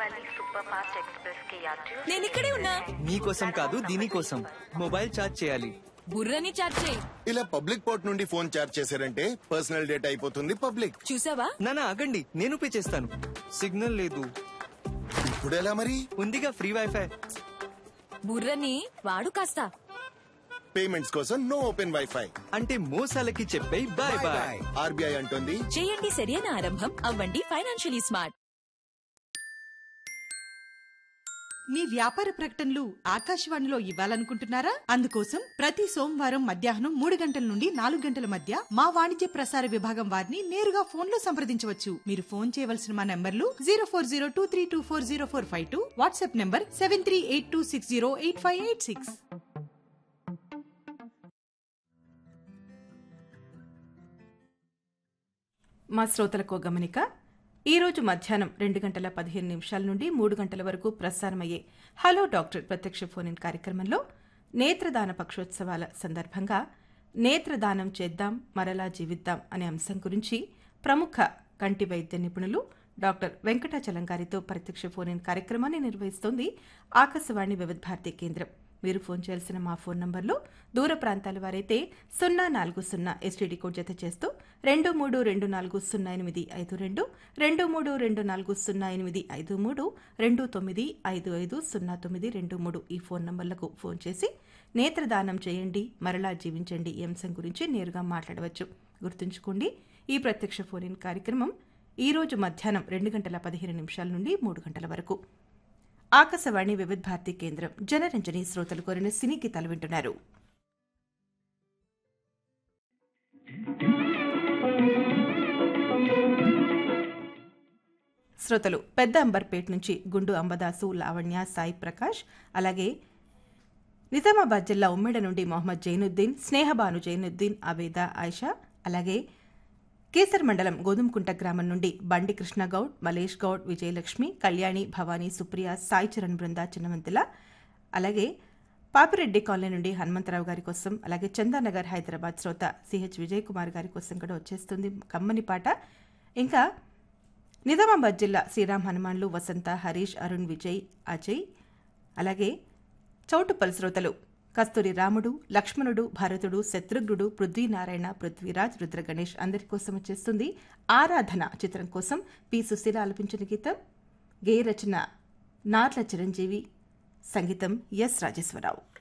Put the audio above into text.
वाली super fast express के यात्रियों నేను ఇక్కడే ఉన్నా నీకోసం కాదు దీనికోసం మొబైల్ ఛార్జ్ చేయాలి బుర్రని చాట్ చేయి ఇలా పబ్లిక్ పోర్ట్ నుండి ఫోన్ చార్జ్ చేశారంటే పర్సనల్ డేటా అయిపోతుంది పబ్లిక్ చూసావా నానా ఆగండి నేను పే చేస్తాను సిగ్నల్ లేదు ఇప్పుడు ఎలా మరి ఉందిగా ఫ్రీ వైఫై బుర్రని వాడు కాస్త పేమెంట్స్ కోసం నో ఓపెన్ వైఫై అంటే మోసాలకి చెప్పే బాయ్ బాయ్ ఆర్బీఐ అంటుంది చేయండి సరైన ఆరంభం అవ్వండి ఫైనాన్షియలీ స్మార్ట్ మీ వ్యాపార ప్రకటనలు ఆకాశవాణిలో ఇవ్వాలనుకుంటున్నారా అందుకోసం ప్రతి సోమవారం మధ్యాహ్నం మూడు గంటల నుండి నాలుగు గంటల మధ్య మా వాణిజ్య ప్రసార విభాగం వారిని నేరుగా ఫోన్ లో సంప్రదించవచ్చు మీరు ఫోన్ చేయవలసిన మా నంబర్లు zero four zero two three two four zero four five two WhatsApp number seven three eight two six zero eight five eight six మా శ్రోతలకు గమనిక ఈరోజు మధ్యాహ్నం రెండు గంటల పదిహేను నిమిషాల నుండి మూడు గంటల వరకు ప్రసారమయ్యే హలో డాక్టర్ ప్రత్యక్ష ఫోన్ ఇన్ కార్యక్రమంలో నేత్రదాన పక్షోత్సవాల సందర్భంగా నేత్రదానం చేద్దాం మరలా జీవిద్దాం అనే అంశం గురించి ప్రముఖ కంటి వైద్య నిపుణులు డాక్టర్ వెంకటాచలం గారితో ప్రత్యక్ష ఫోన్ ఇన్ కార్యక్రమాన్ని నిర్వహిస్తోంది ఆకాశవాణి వివిధ భారతి కేంద్రం మీరు ఫోన్ చేయాల్సిన మా ఫోన్ నంబర్లు దూర ప్రాంతాల వారైతే సున్నా నాలుగు సున్నా ఎస్టీడీ కోడ్ జత చేస్తూ రెండు మూడు రెండు నాలుగు సున్నా ఎనిమిది ఐదు రెండు రెండు మూడు రెండు నాలుగు సున్నా ఎనిమిది ఐదు మూడు రెండు తొమ్మిది ఐదు ఐదు సున్నా తొమ్మిది రెండు మూడు ఈ ఫోన్ నంబర్లకు ఫోన్ చేసి నేత్రదానం చేయండి మరలా జీవించండి ఈ అంశం గురించి నేరుగా మాట్లాడవచ్చు గుర్తుంచుకోండి ఈ ప్రత్యక్ష ఫోన్ ఇన్ కార్యక్రమం ఈ రోజు మధ్యాహ్నం రెండు గంటల పదిహేను నిమిషాల నుండి మూడు గంటల వరకు ఆకాశవాణి వివిధ భారతి కేంద్రం జనరంజని శ్రోతలు కోరిన సినీ గీతాలు వింటున్నారు శ్రోతలు పెద్ద అంబర్పేట నుంచి గుండు అంబదాసు లావణ్య సాయి ప్రకాష్ అలాగే నిజామాబాద్ జిల్లా ఉమ్మెడ నుండి మొహమ్మద్ జైనుద్దీన్ స్నేహబాను జైనుద్దీన్ అబేద ఆయిషా అలాగే కేసర్ మండలం గోధుమకుంట గ్రామం నుండి బండి కృష్ణగౌడ్ మలేష్ గౌడ్ విజయలక్ష్మి కళ్యాణి భవానీ సుప్రియ సాయి చరణ్ బృంద చిన్నమంతుల అలాగే పాపిరెడ్డి కాలనీ నుండి హనుమంతరావు గారి కోసం అలాగే చందానగర్ హైదరాబాద్ శ్రోత సిహెచ్ విజయ్ కుమార్ గారి కోసం కూడా వచ్చేస్తుంది కమ్మని పాట ఇంకా నిజామాబాద్ జిల్లా శ్రీరామ్ హనుమాన్లు వసంత హరీష్ అరుణ్ విజయ్ అజయ్ అలాగే చౌటుపల్ శ్రోతలు కస్తూరి రాముడు లక్ష్మణుడు భరతుడు శత్రుఘ్నుడు పృథ్వీనారాయణ పృథ్వీరాజ్ రుద్ర గణేష్ అందరి కోసం వచ్చేస్తుంది ఆరాధన చిత్రం కోసం పి సుశీల ఆలపించిన గీతం గేయ రచన నార్ల చిరంజీవి సంగీతం ఎస్ రాజేశ్వరరావు